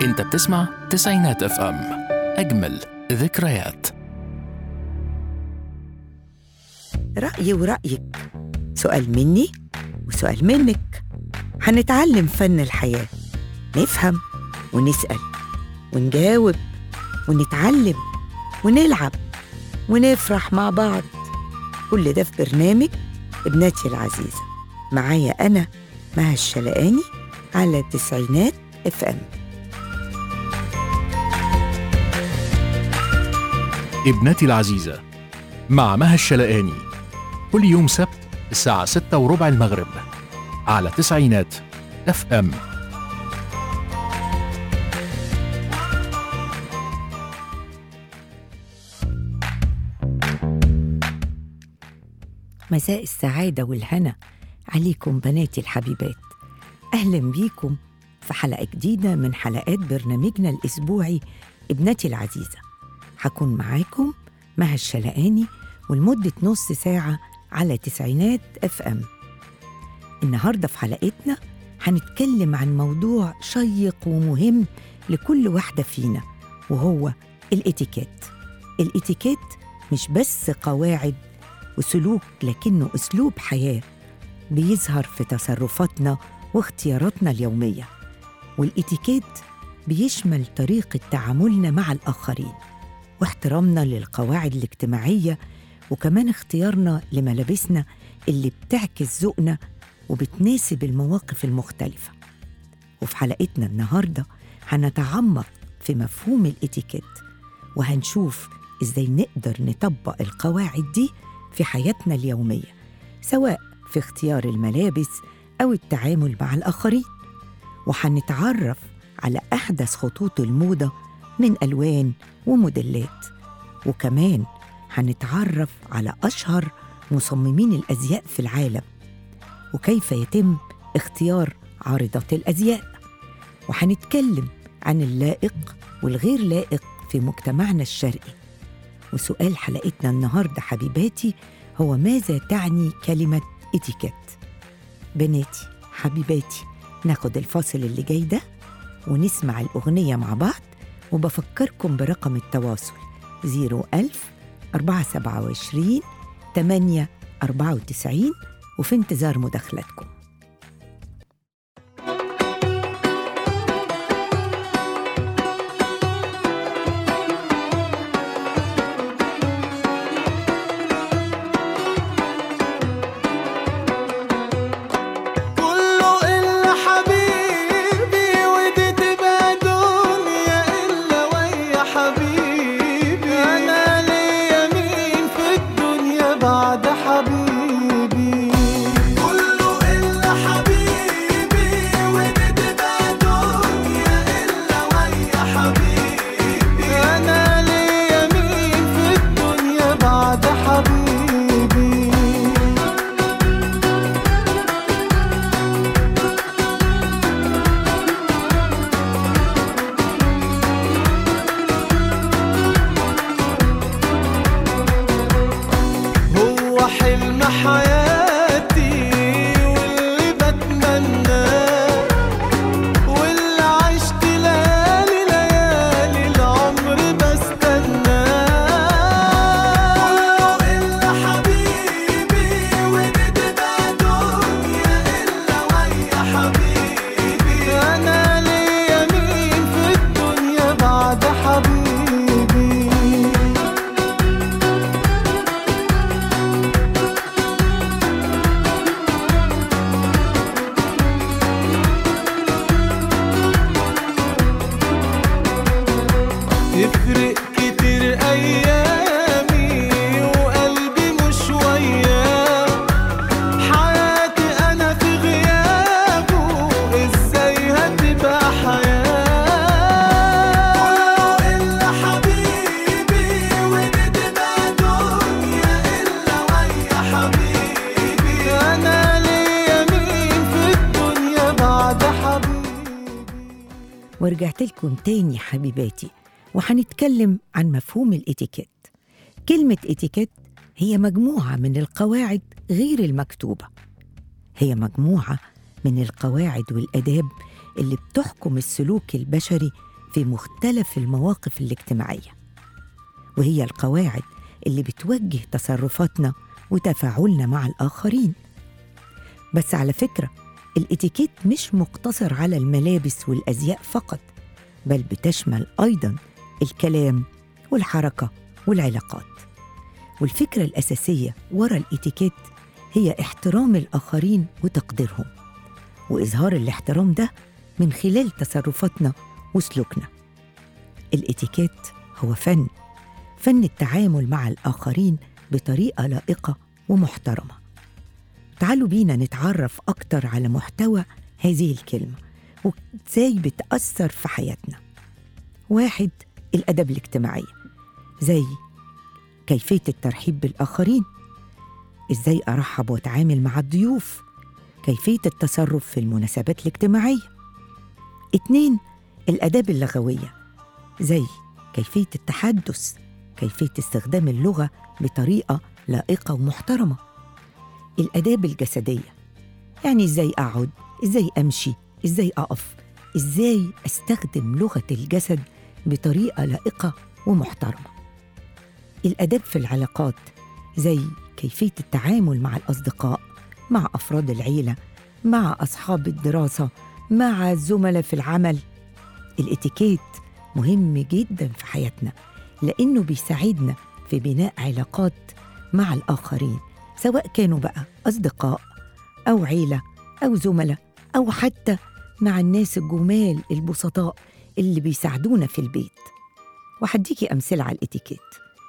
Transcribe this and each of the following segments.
انت بتسمع تسعينات اف ام اجمل ذكريات رأيي ورأيك سؤال مني وسؤال منك هنتعلم فن الحياة نفهم ونسأل ونجاوب ونتعلم ونلعب ونفرح مع بعض كل ده في برنامج ابنتي العزيزة معايا أنا مها الشلقاني على تسعينات اف ام ابنتي العزيزة مع مها الشلقاني كل يوم سبت الساعة ستة وربع المغرب على تسعينات اف ام مساء السعادة والهنا عليكم بناتي الحبيبات أهلا بيكم في حلقة جديدة من حلقات برنامجنا الأسبوعي ابنتي العزيزة هكون معاكم مها الشلقاني ولمدة نص ساعة على تسعينات اف ام النهاردة في حلقتنا هنتكلم عن موضوع شيق ومهم لكل واحدة فينا وهو الاتيكيت الاتيكيت مش بس قواعد وسلوك لكنه اسلوب حياه بيظهر في تصرفاتنا واختياراتنا اليوميه والاتيكيت بيشمل طريقه تعاملنا مع الاخرين واحترامنا للقواعد الاجتماعيه وكمان اختيارنا لملابسنا اللي بتعكس ذوقنا وبتناسب المواقف المختلفه وفي حلقتنا النهارده هنتعمق في مفهوم الاتيكيت وهنشوف ازاي نقدر نطبق القواعد دي في حياتنا اليوميه سواء في اختيار الملابس او التعامل مع الاخرين وهنتعرف على احدث خطوط الموضه من الوان وموديلات وكمان هنتعرف على اشهر مصممين الازياء في العالم وكيف يتم اختيار عارضات الازياء وهنتكلم عن اللائق والغير لائق في مجتمعنا الشرقي وسؤال حلقتنا النهارده حبيباتي هو ماذا تعني كلمة اتيكيت؟ بناتي حبيباتي ناخد الفاصل اللي جاي ده ونسمع الأغنية مع بعض وبفكركم برقم التواصل 01000 427 8 94 وفي انتظار مداخلاتكم كله إلا حبيبي ودي تبقى دنيا إلا ويا حبيبي أنا ليا مين في الدنيا بعد حبيبي كله إلا حبيبي ودي تبقى دنيا إلا ويا حبيبي أنا ليا مين في الدنيا بعد حبيبي هو حلم حياتي واللي بتمناه واللي عشت ليالي ليالي العمر بستناه كله إلا حبيبي ودي تبقى دنيا إلا ويا حبيبي أنا ليا مين في الدنيا بعد حبيبي تفرق كتير ايامي وقلبي مش وياه حياتي انا في غيابه ازاي هتبقى حياه كله الا حبيبي ودي تبقى دنيا الا ويا حبيبي انا ليا مين في الدنيا بعد حبيبي ورجعت لكم تاني حبيباتي وهنتكلم عن مفهوم الاتيكيت كلمة اتيكيت هي مجموعة من القواعد غير المكتوبة هي مجموعة من القواعد والآداب اللي بتحكم السلوك البشري في مختلف المواقف الاجتماعية وهي القواعد اللي بتوجه تصرفاتنا وتفاعلنا مع الآخرين بس على فكرة الاتيكيت مش مقتصر على الملابس والأزياء فقط بل بتشمل أيضا الكلام والحركة والعلاقات والفكرة الأساسية ورا الاتيكيت هي احترام الآخرين وتقديرهم وإظهار الاحترام ده من خلال تصرفاتنا وسلوكنا الاتيكيت هو فن فن التعامل مع الآخرين بطريقة لائقة ومحترمة تعالوا بينا نتعرف أكتر على محتوى هذه الكلمة وإزاي بتأثر في حياتنا واحد الأدب الاجتماعي زي كيفية الترحيب بالآخرين إزاي أرحب وأتعامل مع الضيوف كيفية التصرف في المناسبات الاجتماعية اتنين الآداب اللغوية زي كيفية التحدث كيفية استخدام اللغة بطريقة لائقة ومحترمة الآداب الجسدية يعني إزاي أقعد إزاي أمشي إزاي أقف إزاي أستخدم لغة الجسد بطريقة لائقة ومحترمة الآداب في العلاقات زي كيفية التعامل مع الأصدقاء مع أفراد العيلة مع أصحاب الدراسة مع الزملاء في العمل الاتيكيت مهم جدا في حياتنا لأنه بيساعدنا في بناء علاقات مع الآخرين سواء كانوا بقى أصدقاء أو عيلة أو زملاء أو حتى مع الناس الجمال البسطاء اللي بيساعدونا في البيت وهديكي أمثلة على الاتيكيت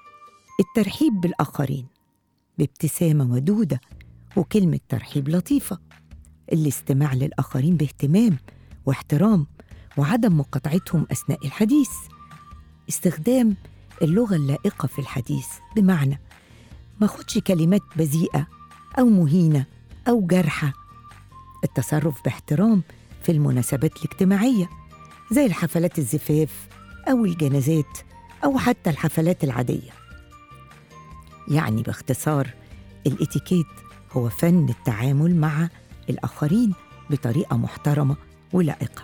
الترحيب بالآخرين بابتسامة ودودة وكلمة ترحيب لطيفة الاستماع للآخرين باهتمام واحترام وعدم مقاطعتهم أثناء الحديث استخدام اللغة اللائقة في الحديث بمعنى ما خدش كلمات بذيئة أو مهينة أو جارحة التصرف باحترام في المناسبات الاجتماعية زي الحفلات الزفاف أو الجنازات أو حتى الحفلات العادية يعني باختصار الاتيكيت هو فن التعامل مع الآخرين بطريقة محترمة ولائقة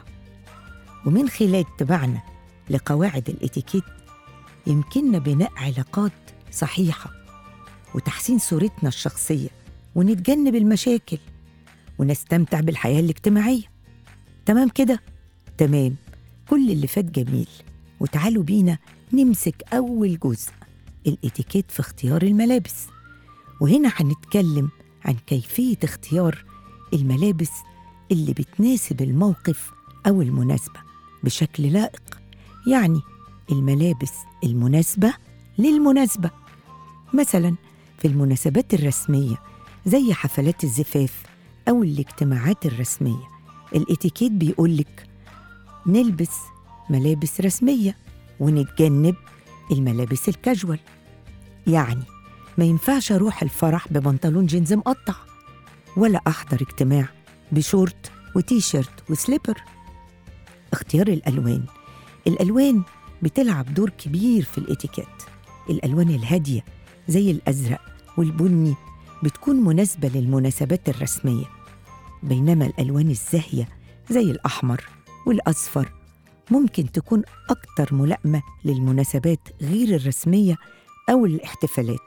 ومن خلال اتباعنا لقواعد الاتيكيت يمكننا بناء علاقات صحيحة وتحسين صورتنا الشخصية ونتجنب المشاكل ونستمتع بالحياة الاجتماعية تمام كده؟ تمام كل اللي فات جميل وتعالوا بينا نمسك أول جزء الاتيكيت في اختيار الملابس وهنا هنتكلم عن كيفية اختيار الملابس اللي بتناسب الموقف أو المناسبة بشكل لائق يعني الملابس المناسبة للمناسبة مثلا في المناسبات الرسمية زي حفلات الزفاف أو الاجتماعات الرسمية الاتيكيت بيقولك نلبس ملابس رسمية ونتجنب الملابس الكاجوال يعني ما ينفعش أروح الفرح ببنطلون جينز مقطع ولا أحضر اجتماع بشورت وتي شيرت وسليبر اختيار الألوان الألوان بتلعب دور كبير في الاتيكيت الألوان الهادية زي الأزرق والبني بتكون مناسبة للمناسبات الرسمية بينما الألوان الزاهية زي الأحمر والأصفر ممكن تكون أكتر ملائمة للمناسبات غير الرسمية أو الاحتفالات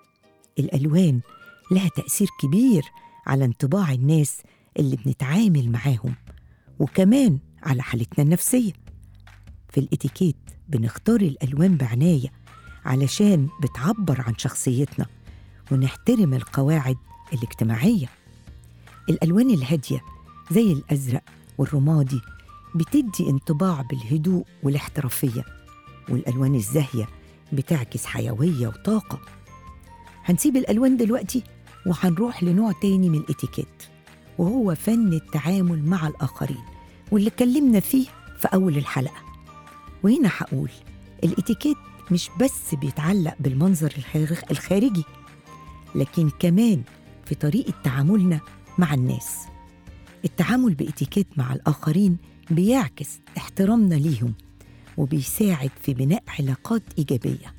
الألوان لها تأثير كبير على انطباع الناس اللي بنتعامل معاهم وكمان على حالتنا النفسية في الاتيكيت بنختار الألوان بعناية علشان بتعبر عن شخصيتنا ونحترم القواعد الاجتماعية الألوان الهادية زي الأزرق والرمادي بتدي انطباع بالهدوء والاحترافية والألوان الزاهية بتعكس حيوية وطاقة هنسيب الألوان دلوقتي وهنروح لنوع تاني من الاتيكيت وهو فن التعامل مع الآخرين واللي اتكلمنا فيه في أول الحلقة وهنا هقول الاتيكيت مش بس بيتعلق بالمنظر الخارج- الخارجي لكن كمان في طريقة تعاملنا مع الناس التعامل باتيكيت مع الآخرين بيعكس احترامنا ليهم وبيساعد في بناء علاقات إيجابية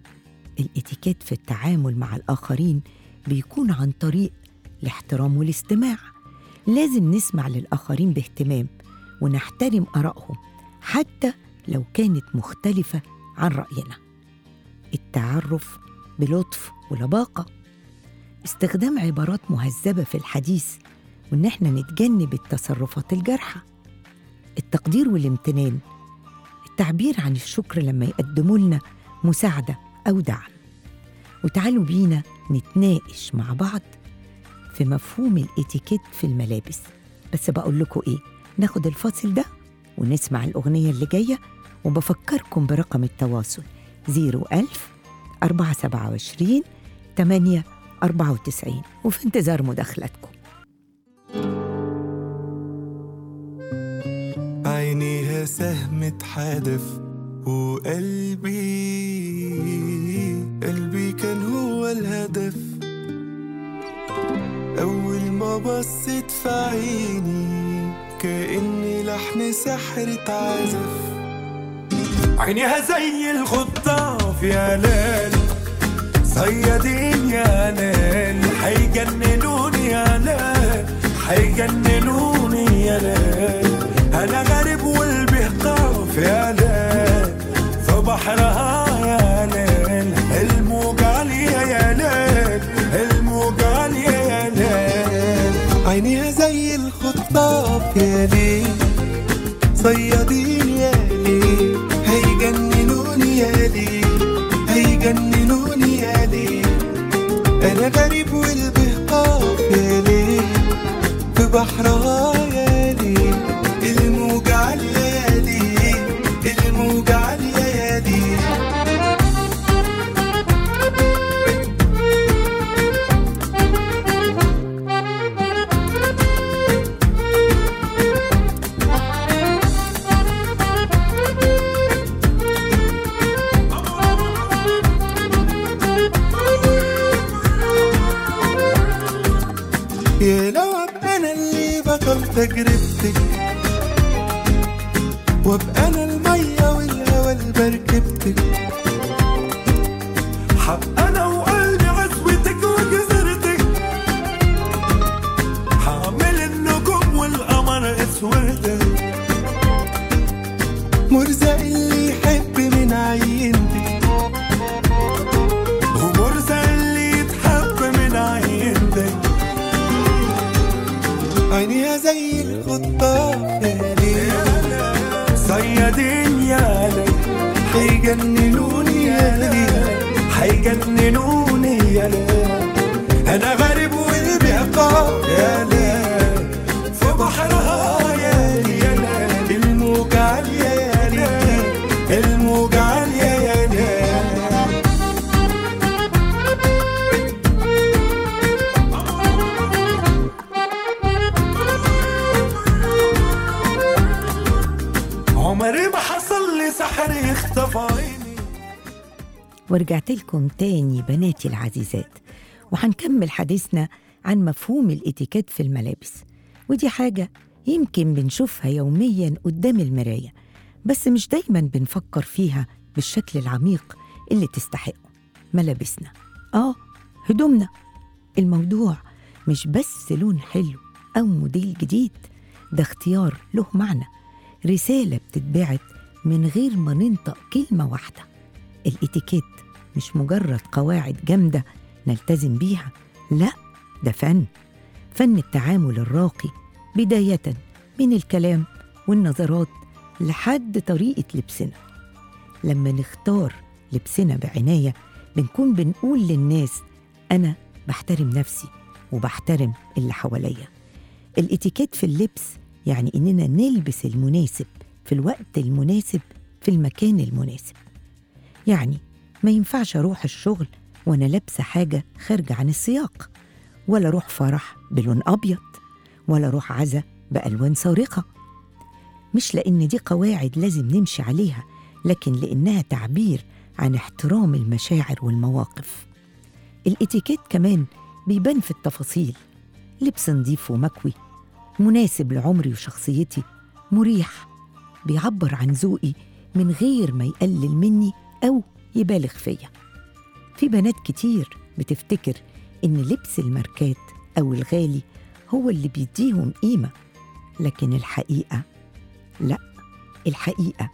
الاتيكيت في التعامل مع الآخرين بيكون عن طريق الاحترام والاستماع لازم نسمع للآخرين باهتمام ونحترم آرائهم حتى لو كانت مختلفة عن رأينا التعرف بلطف ولباقة استخدام عبارات مهذبة في الحديث وإن احنا نتجنب التصرفات الجارحة التقدير والامتنان التعبير عن الشكر لما يقدموا لنا مساعدة أو دعم وتعالوا بينا نتناقش مع بعض في مفهوم الاتيكيت في الملابس بس بقول لكم ايه ناخد الفاصل ده ونسمع الأغنية اللي جاية وبفكركم برقم التواصل 01000 427 8 94 وفي انتظار مداخلتكم عينيها سهم حدف وقلبي قلبي كان هو الهدف أول ما بصيت في عيني كأني لحن سحر اتعزف عينيها زي الخطاف يا ليل صيادين يا ليل حيجننوني يا ليل حيجننوني يا ليل انا غريب والبهقاف يا ليل في بحرها يا ليل الموج عالية يا ليل الموج عالية يا ليل عينيها زي الخطاف يا ليل صيادين يا ليل هيجننوني يا ليل هيجننوني يا ليل انا غريب والبهقاف يا ليل في بحرها يا ليل الموج عالية يا ليل الموج عالية يا ليل يا لو ابقى انا اللي بطل تجربتك وابقى انا الميه والهوى لمركبتك حق انا وقلبي عزوتك وجزرتك حامل النجوم والقمر اسودك مرزق اللي يحب من عينتك ومرزق اللي يتحب من عينتك عينيها زي الخطاف يا ليل صيادين يا ليل حيجننوني يا ليل حيجننوني يا ليل انا غريب والبهقاف يا ليل في بحرها يا ليل الموج عالية يا ليل الموج عالية يا ليل عمري ما حصل لي سحر يخطف عيني ورجعت لكم تاني بناتي العزيزات وهنكمل حديثنا عن مفهوم الاتيكيت في الملابس ودي حاجة يمكن بنشوفها يوميا قدام المراية بس مش دايما بنفكر فيها بالشكل العميق اللي تستحقه ملابسنا آه هدومنا الموضوع مش بس لون حلو أو موديل جديد ده اختيار له معنى رسالة بتتبعت من غير ما ننطق كلمة واحدة الاتيكيت مش مجرد قواعد جامدة نلتزم بيها لا ده فن فن التعامل الراقي بداية من الكلام والنظرات لحد طريقة لبسنا لما نختار لبسنا بعناية بنكون بنقول للناس أنا بحترم نفسي وبحترم اللي حواليا الاتيكيت في اللبس يعني إننا نلبس المناسب في الوقت المناسب في المكان المناسب يعني ما ينفعش أروح الشغل وأنا لابسة حاجة خارجة عن السياق ولا أروح فرح بلون أبيض ولا أروح عزا بألوان صارخة مش لأن دي قواعد لازم نمشي عليها لكن لأنها تعبير عن احترام المشاعر والمواقف الاتيكيت كمان بيبان في التفاصيل لبس نظيف ومكوي مناسب لعمري وشخصيتي مريح بيعبر عن ذوقي من غير ما يقلل مني أو يبالغ فيا في بنات كتير بتفتكر إن لبس الماركات أو الغالي هو اللي بيديهم قيمة لكن الحقيقة لا الحقيقة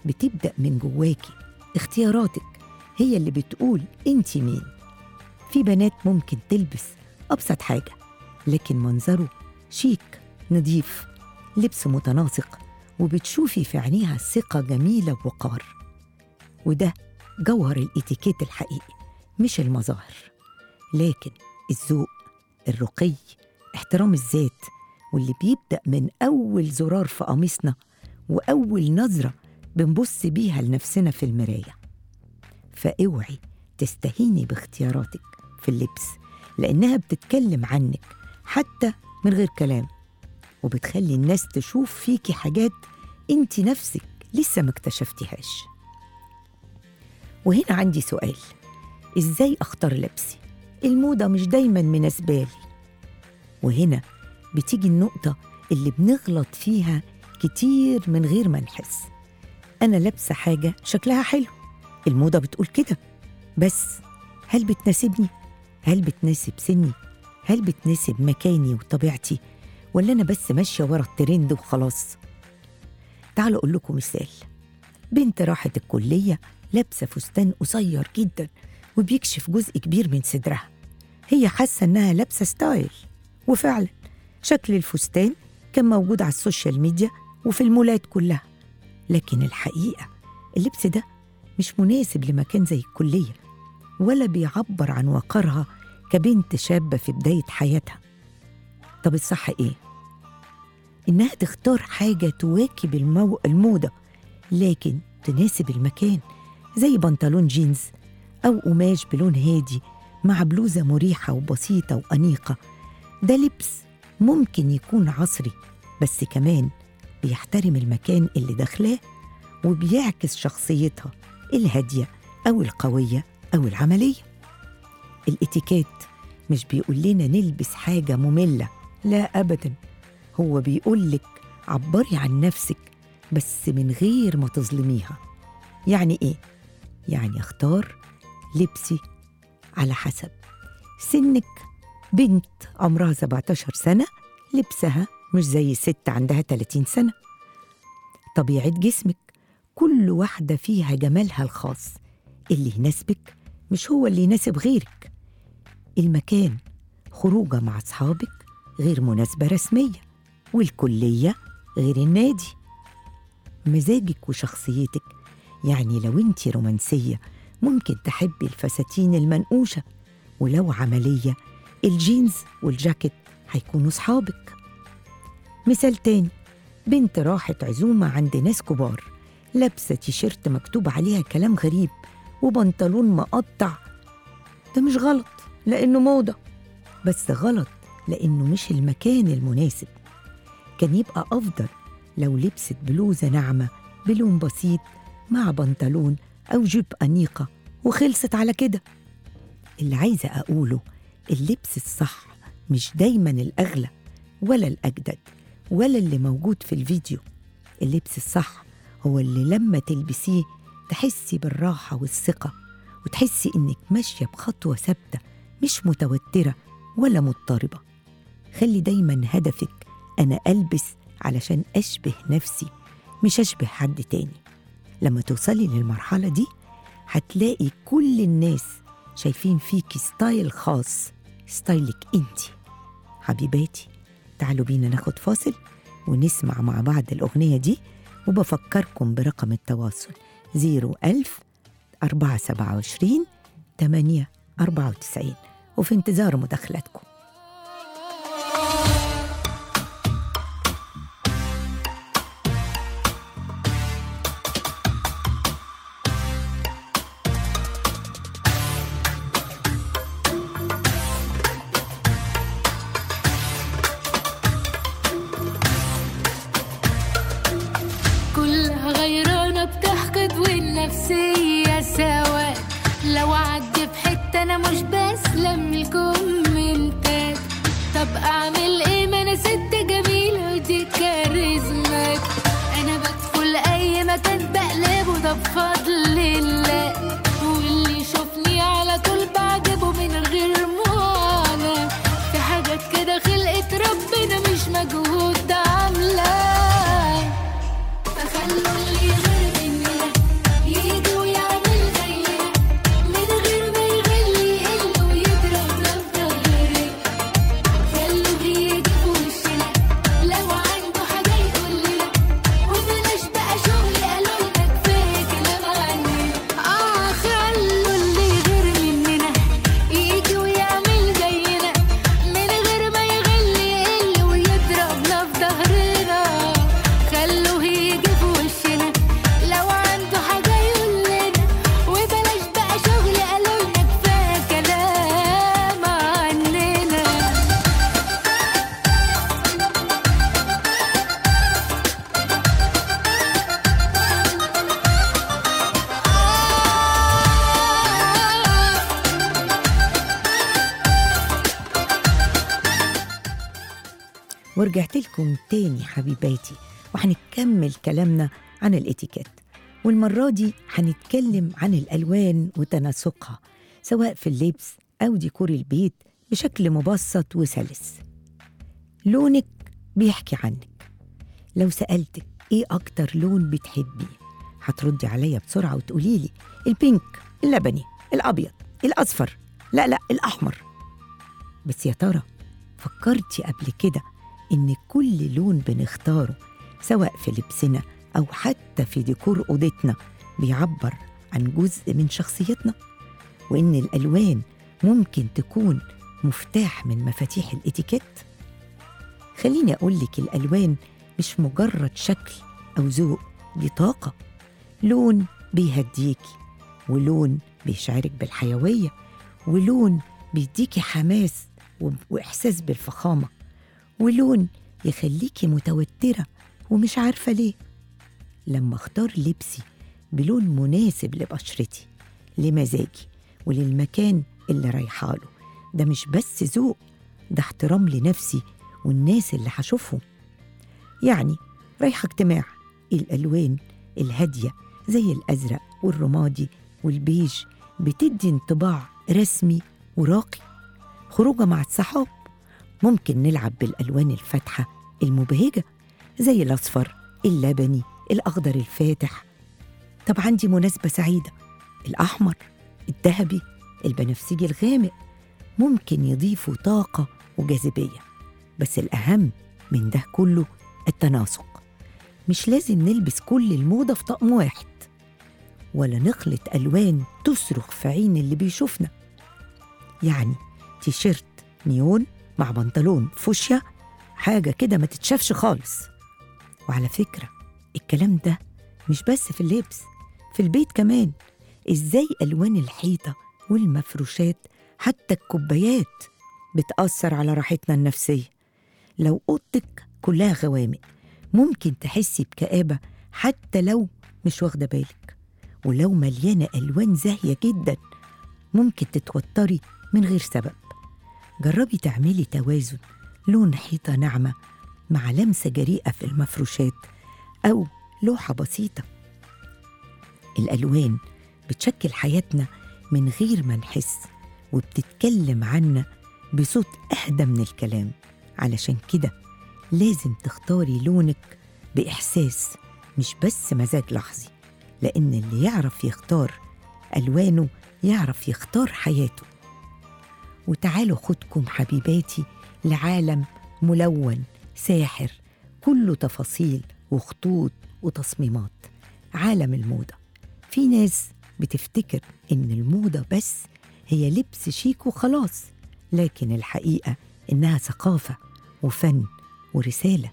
بتبدأ من جواكي اختياراتك هي اللي بتقول انت مين في بنات ممكن تلبس أبسط حاجة لكن منظره شيك نظيف لبس متناسق وبتشوفي في عينيها ثقة جميلة ووقار وده جوهر الاتيكيت الحقيقي مش المظاهر لكن الذوق الرقي احترام الذات واللي بيبدأ من أول زرار في قميصنا وأول نظرة بنبص بيها لنفسنا في المراية فاوعي تستهيني باختياراتك في اللبس لأنها بتتكلم عنك حتى من غير كلام وبتخلي الناس تشوف فيكي حاجات انت نفسك لسه ما اكتشفتيهاش وهنا عندي سؤال ازاي اختار لبسي الموضة مش دايما مناسبالي وهنا بتيجي النقطة اللي بنغلط فيها كتير من غير ما نحس أنا لابسة حاجة شكلها حلو الموضة بتقول كده بس هل بتناسبني؟ هل بتناسب سني؟ هل بتناسب مكاني وطبيعتي؟ ولا أنا بس ماشية ورا الترند وخلاص؟ تعالوا أقول لكم مثال بنت راحت الكلية لابسة فستان قصير جدا وبيكشف جزء كبير من صدرها هي حاسة إنها لابسة ستايل وفعلا شكل الفستان كان موجود على السوشيال ميديا وفي المولات كلها لكن الحقيقة اللبس ده مش مناسب لمكان زي الكلية ولا بيعبر عن وقارها كبنت شابة في بداية حياتها طب الصح إيه؟ إنها تختار حاجة تواكب المو... الموضة لكن تناسب المكان زي بنطلون جينز أو قماش بلون هادي مع بلوزة مريحة وبسيطة وأنيقة ده لبس ممكن يكون عصري بس كمان بيحترم المكان اللي داخلاه وبيعكس شخصيتها الهادية أو القوية أو العملية الاتيكيت مش بيقول لنا نلبس حاجة مملة لا أبدا هو بيقول لك عبري عن نفسك بس من غير ما تظلميها يعني إيه؟ يعني اختار لبسي على حسب سنك بنت عمرها 17 سنة لبسها مش زي ست عندها 30 سنة طبيعة جسمك كل واحدة فيها جمالها الخاص اللي يناسبك مش هو اللي يناسب غيرك المكان خروجة مع أصحابك غير مناسبة رسمية والكلية غير النادي مزاجك وشخصيتك يعني لو انت رومانسية ممكن تحبي الفساتين المنقوشة ولو عملية الجينز والجاكيت هيكونوا صحابك مثال تاني بنت راحت عزومة عند ناس كبار لابسة تيشيرت مكتوب عليها كلام غريب وبنطلون مقطع ده مش غلط لأنه موضة بس غلط لأنه مش المكان المناسب كان يبقى أفضل لو لبست بلوزة ناعمة بلون بسيط مع بنطلون أو جيب أنيقة وخلصت على كده اللي عايزة أقوله اللبس الصح مش دايما الأغلى ولا الأجدد ولا اللي موجود في الفيديو اللبس الصح هو اللي لما تلبسيه تحسي بالراحة والثقة وتحسي إنك ماشية بخطوة ثابتة مش متوترة ولا مضطربة خلي دايما هدفك أنا ألبس علشان أشبه نفسي مش أشبه حد تاني لما توصلي للمرحلة دي هتلاقي كل الناس شايفين فيكي ستايل خاص ستايلك انتي حبيباتي تعالوا بينا ناخد فاصل ونسمع مع بعض الأغنية دي وبفكركم برقم التواصل 01000 427 8 94 وفي انتظار مداخلاتكم كلها غيرانة بتحقد والنفسية سوا لو عدي في حتة أنا مش بسلم الكومنتات طب أعمل إيه ما أنا ست جميلة ودي كاريزمات أنا بدخل أي مكان بقلبه ده بفضل الله واللي يشوفني على طول بعجبه من غير معاناة في حاجات كده خلقت ربنا مش مجهود ده عاملاه فخلوا اللي غير مني ورجعت لكم تاني حبيباتي وهنكمل كلامنا عن الاتيكيت والمرة دي هنتكلم عن الألوان وتناسقها سواء في اللبس أو ديكور البيت بشكل مبسط وسلس لونك بيحكي عنك لو سألتك إيه أكتر لون بتحبيه هتردي عليا بسرعة وتقولي لي البينك اللبني الأبيض الأصفر لا لا الأحمر بس يا ترى فكرتي قبل كده إن كل لون بنختاره سواء في لبسنا أو حتى في ديكور أوضتنا بيعبر عن جزء من شخصيتنا وإن الألوان ممكن تكون مفتاح من مفاتيح الاتيكيت خليني أقول لك الألوان مش مجرد شكل أو ذوق دي طاقة لون بيهديكي ولون بيشعرك بالحيوية ولون بيديكي حماس و- وإحساس بالفخامة ولون يخليكي متوترة ومش عارفة ليه لما اختار لبسي بلون مناسب لبشرتي لمزاجي وللمكان اللي رايحاله ده مش بس ذوق ده احترام لنفسي والناس اللي هشوفهم يعني رايحة اجتماع الألوان الهادية زي الأزرق والرمادي والبيج بتدي انطباع رسمي وراقي خروجة مع الصحاب ممكن نلعب بالألوان الفاتحة المبهجة زي الأصفر اللبني الأخضر الفاتح طب عندي مناسبة سعيدة الأحمر الذهبي البنفسجي الغامق ممكن يضيفوا طاقة وجاذبية بس الأهم من ده كله التناسق مش لازم نلبس كل الموضة في طقم واحد ولا نخلط ألوان تصرخ في عين اللي بيشوفنا يعني تيشيرت نيون مع بنطلون فوشيا حاجة كده ما تتشافش خالص وعلى فكرة الكلام ده مش بس في اللبس في البيت كمان ازاي ألوان الحيطة والمفروشات حتى الكوبايات بتأثر على راحتنا النفسية لو أوضتك كلها غوامق ممكن تحسي بكآبة حتى لو مش واخدة بالك ولو مليانة ألوان زاهية جدا ممكن تتوتري من غير سبب جربي تعملي توازن لون حيطة ناعمة مع لمسة جريئة في المفروشات أو لوحة بسيطة الألوان بتشكل حياتنا من غير ما نحس وبتتكلم عنا بصوت أهدى من الكلام علشان كده لازم تختاري لونك بإحساس مش بس مزاج لحظي لأن اللي يعرف يختار ألوانه يعرف يختار حياته وتعالوا خدكم حبيباتي لعالم ملون ساحر كله تفاصيل وخطوط وتصميمات عالم الموضة في ناس بتفتكر إن الموضة بس هي لبس شيك وخلاص لكن الحقيقة إنها ثقافة وفن ورسالة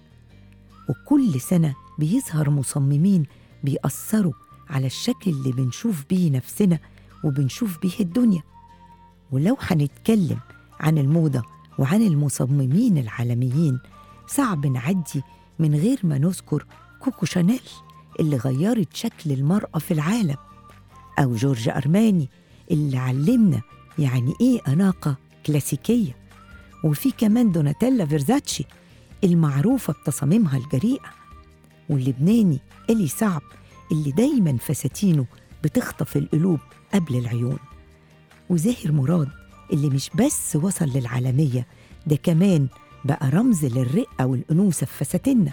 وكل سنة بيظهر مصممين بيأثروا على الشكل اللي بنشوف بيه نفسنا وبنشوف بيه الدنيا ولو هنتكلم عن الموضة وعن المصممين العالميين صعب نعدي من غير ما نذكر كوكو شانيل اللي غيرت شكل المرأة في العالم أو جورج أرماني اللي علمنا يعني إيه أناقة كلاسيكية وفي كمان دوناتيلا فيرزاتشي المعروفة بتصاميمها الجريئة واللبناني إلي صعب اللي دايما فساتينه بتخطف القلوب قبل العيون وزاهر مراد اللي مش بس وصل للعالمية ده كمان بقى رمز للرقة والأنوثة في فساتيننا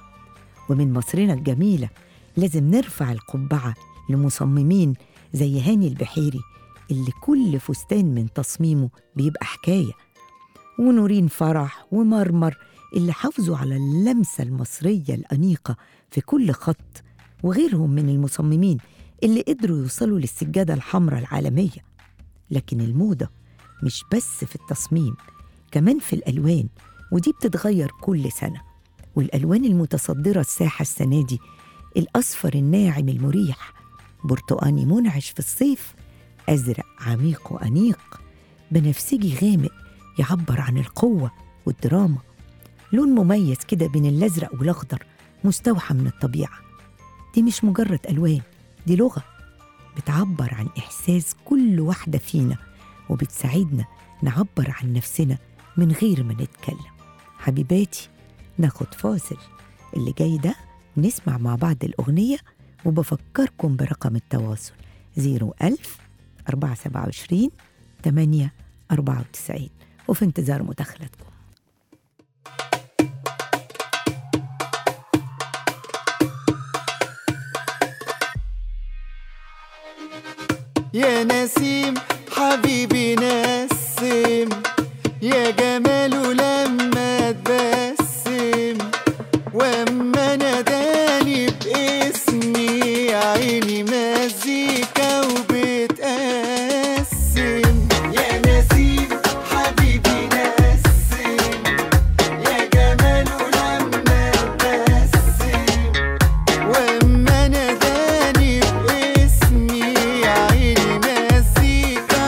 ومن مصرنا الجميلة لازم نرفع القبعة لمصممين زي هاني البحيري اللي كل فستان من تصميمه بيبقى حكاية ونورين فرح ومرمر اللي حافظوا على اللمسة المصرية الأنيقة في كل خط وغيرهم من المصممين اللي قدروا يوصلوا للسجادة الحمراء العالمية لكن الموضة مش بس في التصميم كمان في الألوان ودي بتتغير كل سنة والألوان المتصدرة الساحة السنة دي الأصفر الناعم المريح برتقاني منعش في الصيف أزرق عميق وأنيق بنفسجي غامق يعبر عن القوة والدراما لون مميز كده بين الأزرق والأخضر مستوحى من الطبيعة دي مش مجرد ألوان دي لغة بتعبر عن إحساس كل واحدة فينا وبتساعدنا نعبر عن نفسنا من غير ما نتكلم حبيباتي ناخد فاصل اللي جاي ده نسمع مع بعض الأغنية وبفكركم برقم التواصل 01000 427 8 94 وفي انتظار مداخلتكم يا نسيم حبيبي نسم يا جماله لما تبسم واما ناداني باسمي يا عيني مزيكا وبتقسم يا نسيم حبيبي نسم يا جماله لما تبسم واما ناداني باسمي يا عيني مزيكا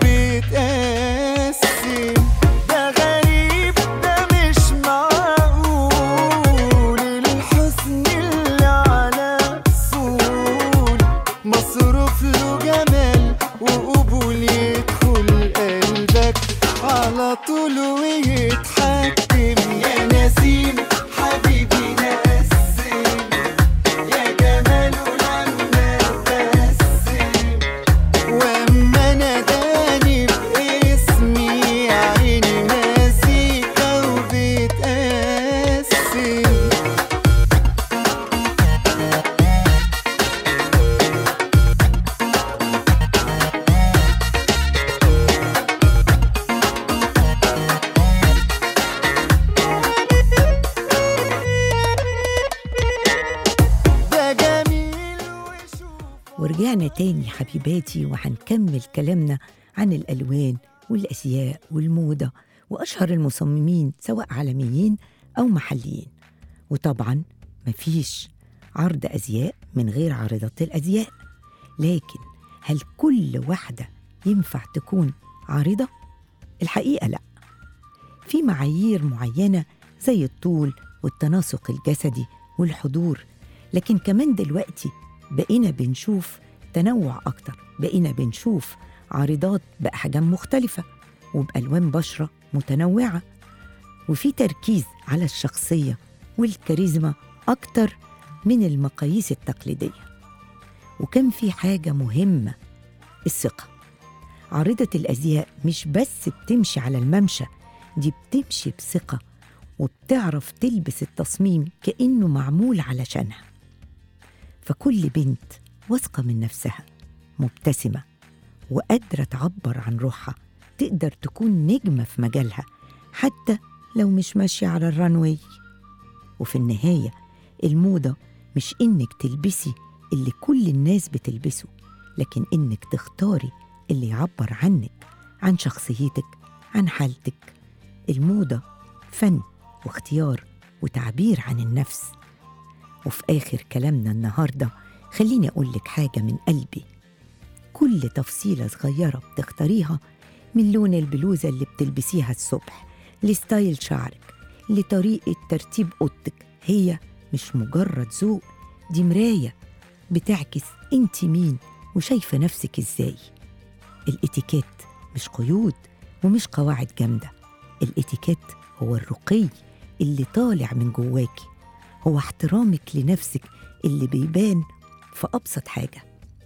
وبتقسم ده غريب ده مش معقول الحسن اللي على اصول مصروف له جمال وقبول يدخل قلبك على طول ويتحكم يا نسيم حبيبي نسم يا جماله لما تبسم واما ناداني باسمي يا عيني مزيكا وبتقسم ده جميل وشوف ورجعنا تاني حبيباتي وهنكمل كلامنا عن الألوان والأزياء والموضة وأشهر المصممين سواء عالميين أو محليين وطبعا مفيش عرض أزياء من غير عارضات الأزياء لكن هل كل واحدة ينفع تكون عارضة؟ الحقيقة لأ في معايير معينة زي الطول والتناسق الجسدي والحضور لكن كمان دلوقتي بقينا بنشوف تنوع أكتر بقينا بنشوف عارضات بأحجام مختلفة وبألوان بشرة متنوعة وفي تركيز على الشخصية والكاريزما أكتر من المقاييس التقليدية وكان في حاجة مهمة الثقة عارضة الأزياء مش بس بتمشي على الممشى دي بتمشي بثقة وبتعرف تلبس التصميم كأنه معمول علشانها فكل بنت واثقة من نفسها مبتسمة وقادرة تعبر عن روحها تقدر تكون نجمة في مجالها حتى لو مش ماشية على الرانوي وفي النهاية الموضة مش إنك تلبسي اللي كل الناس بتلبسه لكن إنك تختاري اللي يعبر عنك عن شخصيتك عن حالتك الموضة فن واختيار وتعبير عن النفس وفي آخر كلامنا النهاردة خليني أقول لك حاجة من قلبي كل تفصيلة صغيرة بتختاريها من لون البلوزة اللي بتلبسيها الصبح لستايل شعرك لطريقة ترتيب أوضتك هي مش مجرد ذوق دي مراية بتعكس انت مين وشايفة نفسك ازاي الاتيكيت مش قيود ومش قواعد جامدة الاتيكيت هو الرقي اللي طالع من جواكي هو احترامك لنفسك اللي بيبان في أبسط حاجة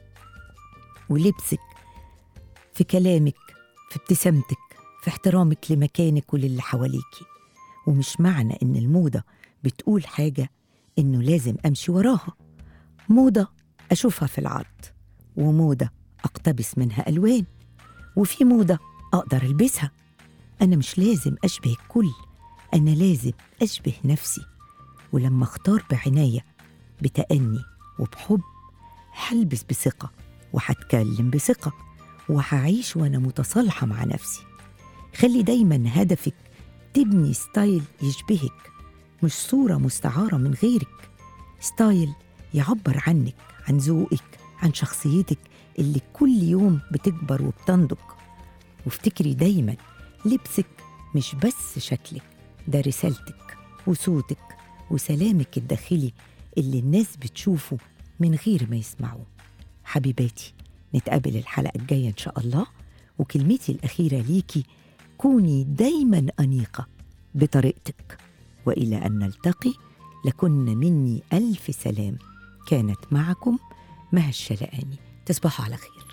ولبسك في كلامك في ابتسامتك في احترامك لمكانك وللي حواليكي ومش معنى إن الموضة بتقول حاجة إنه لازم أمشي وراها موضة أشوفها في العرض وموضة أقتبس منها ألوان وفي موضة أقدر ألبسها أنا مش لازم أشبه الكل أنا لازم أشبه نفسي ولما أختار بعناية بتأني وبحب هلبس بثقة وهتكلم بثقة وهعيش وأنا متصالحة مع نفسي خلي دايما هدفك تبني ستايل يشبهك مش صورة مستعارة من غيرك ستايل يعبر عنك عن ذوقك عن شخصيتك اللي كل يوم بتكبر وبتنضج وافتكري دايما لبسك مش بس شكلك ده رسالتك وصوتك وسلامك الداخلي اللي الناس بتشوفه من غير ما يسمعوه حبيباتي نتقابل الحلقة الجاية إن شاء الله وكلمتي الأخيرة ليكي كوني دايما أنيقة بطريقتك وإلى أن نلتقي لكن مني ألف سلام كانت معكم مها الشلقاني تصبحوا على خير